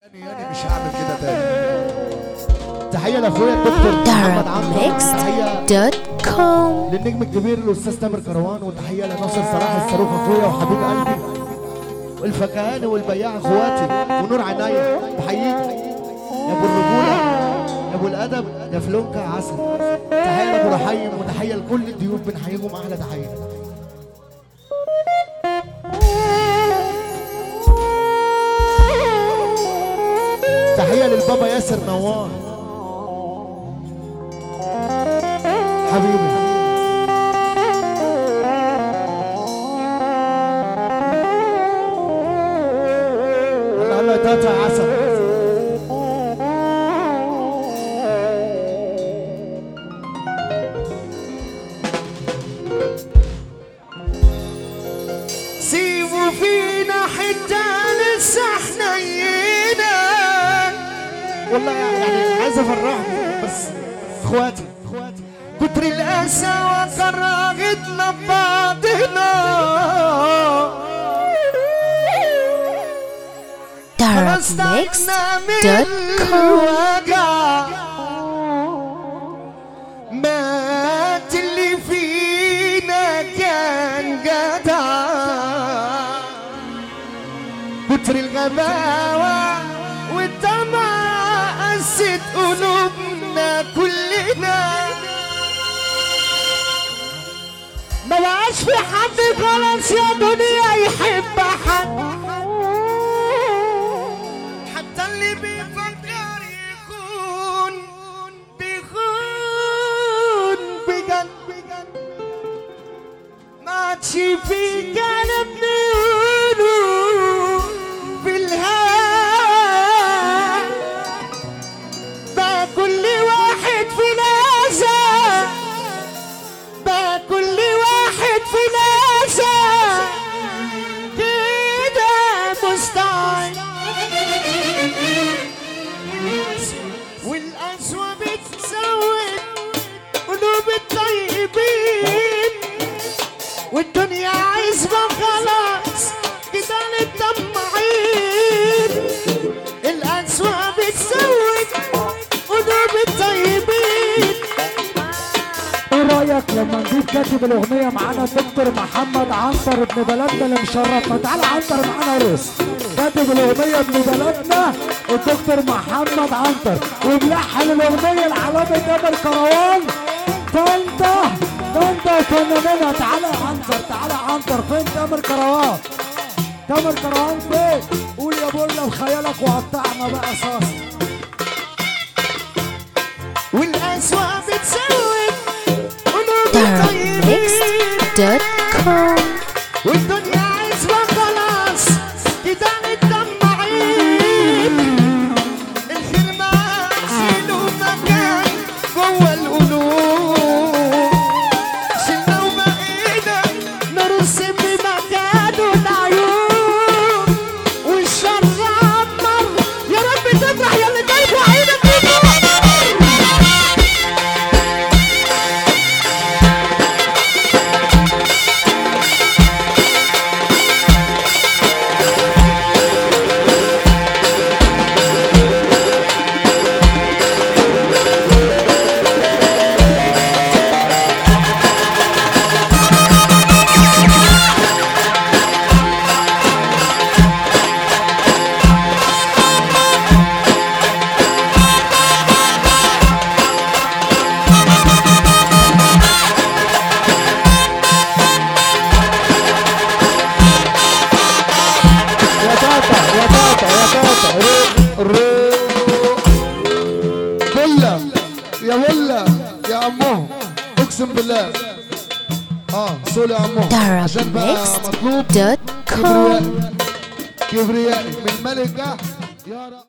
يعني مش هعمل كده تاني تحية لاخويا الدكتور محمد عمرو تحية darabmixed.com للنجم الكبير الاستاذ تامر كروان وتحية لناصر صلاح الصاروخ اخويا وحبيب قلبي والفكهاني والبياع اخواتي ونور عينيا بحييك يا ابو الرجولة يا ابو الادب يا فلونكا عسل تحية لابو رحيم وتحية لكل الضيوف بنحييهم احلى تحية تحية للبابا ياسر نوار حبيبي الله الله تاتا عسل سيبوا فينا حتى لسه حنينا والله يعني عايز افرحهم بس اخواتي اخواتي كتر الاسى وكرهتنا ببعضنا خلاص تعبنا من darabmixed.com الوجع مات اللي فينا كان جدع كتر الغباوة والدمع قست قلوبنا كلنا ما بقاش في حد خلاص يا دنيا يحب حد حتى اللي بيفكر يخون بيخون بجد ما عادش في كلام نقوله في الهوا بقى كل واحد في ناسه بقى كل واحد في ناسه كده مستعد والقسوة بتسود قلوب الطيبين والدنيا عايزة خلاص كده للطماعين القسوة بتسود قلوب الطيبين ايه رايك لما نجيب كاتب الاغنيه معانا الدكتور محمد عنتر ابن بلدنا اللي مشرفنا تعال عنتر معانا رس كاتب الاغنيه ابن بلدنا الدكتور محمد عنتر وملحن الاغنيه العلامه جابر كروان طنطا طنطا فناننا تعالى يا عنتر تعالى يا عنتر فين تامر كروان تامر كروان فين قول يا بولا بخيالك وقطعنا بقى صاص والقسوة بتسود قلوب الطيبين darabmixed.com والدنيا عايزة خلاص كده متدمعين الخير ما له مكان جوه القلوب شلنا وبقينا نرص بمكانه العيون والشر عمر يا رب تفرح يا اللي جايب عينك يا تاتا يا تاتا يا تاتا بلا يا ولا يا عمو اقسم بالله اه سوري يا عمو عشان بقى مطلوب darabmixed.com كبريائي كبريائي من ملكة يا رب